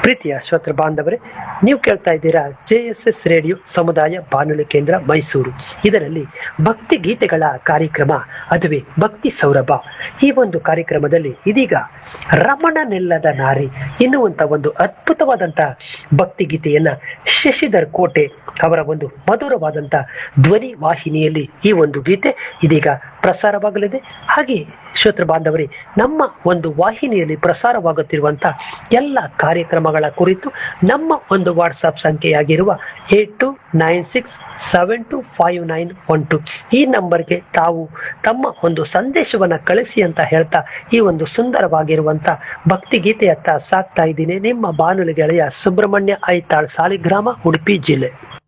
ಪ್ರೀತಿಯ ಶ್ರೋತೃ ಬಾಂಧವರೇ ನೀವು ಕೇಳ್ತಾ ಇದ್ದೀರಾ ಜೆ ಎಸ್ ಎಸ್ ರೇಡಿಯೋ ಸಮುದಾಯ ಬಾನುಲಿ ಕೇಂದ್ರ ಮೈಸೂರು ಇದರಲ್ಲಿ ಭಕ್ತಿ ಗೀತೆಗಳ ಕಾರ್ಯಕ್ರಮ ಅದುವೇ ಭಕ್ತಿ ಸೌರಭ ಈ ಒಂದು ಕಾರ್ಯಕ್ರಮದಲ್ಲಿ ಇದೀಗ ರಮಣನೆಲ್ಲದ ನಾರಿ ಎನ್ನುವಂತ ಒಂದು ಅದ್ಭುತವಾದಂತ ಭಕ್ತಿ ಗೀತೆಯನ್ನ ಶಶಿಧರ್ ಕೋಟೆ ಅವರ ಒಂದು ಮಧುರವಾದಂತ ಧ್ವನಿ ವಾಹಿನಿಯಲ್ಲಿ ಈ ಒಂದು ಗೀತೆ ಇದೀಗ ಪ್ರಸಾರವಾಗಲಿದೆ ಹಾಗೆ ಶ್ರೋತೃ ಬಾಂಧವರೇ ನಮ್ಮ ಒಂದು ವಾಹಿನಿಯಲ್ಲಿ ಪ್ರಸಾರವಾಗುತ್ತಿರುವಂತ ಎಲ್ಲ ಕಾರ್ಯಕ್ರಮಗಳ ಕುರಿತು ನಮ್ಮ ಒಂದು ವಾಟ್ಸಾಪ್ ಸಂಖ್ಯೆಯಾಗಿರುವ eight two nine six seven two five nine one two ಈ ನಂಬರ್ಗೆ ತಾವು ತಮ್ಮ ಒಂದು ಸಂದೇಶವನ್ನ ಕಳಿಸಿ ಅಂತ ಹೇಳ್ತಾ ಈ ಒಂದು ಸುಂದರವಾಗಿರುವಂತ ಭಕ್ತಿ ಗೀತೆಯತ್ತ ಸಾಕ್ತಾ ಇದ್ದೀನಿ ನಿಮ್ಮ ಬಾನುಲಿ ಗೆಳೆಯ ಸುಬ್ರಹ್ಮಣ್ಯ ಐತಾಳ್ ಸಾಲಿಗ್ರಾಮ ಉಡುಪಿ ಜಿಲ್ಲೆ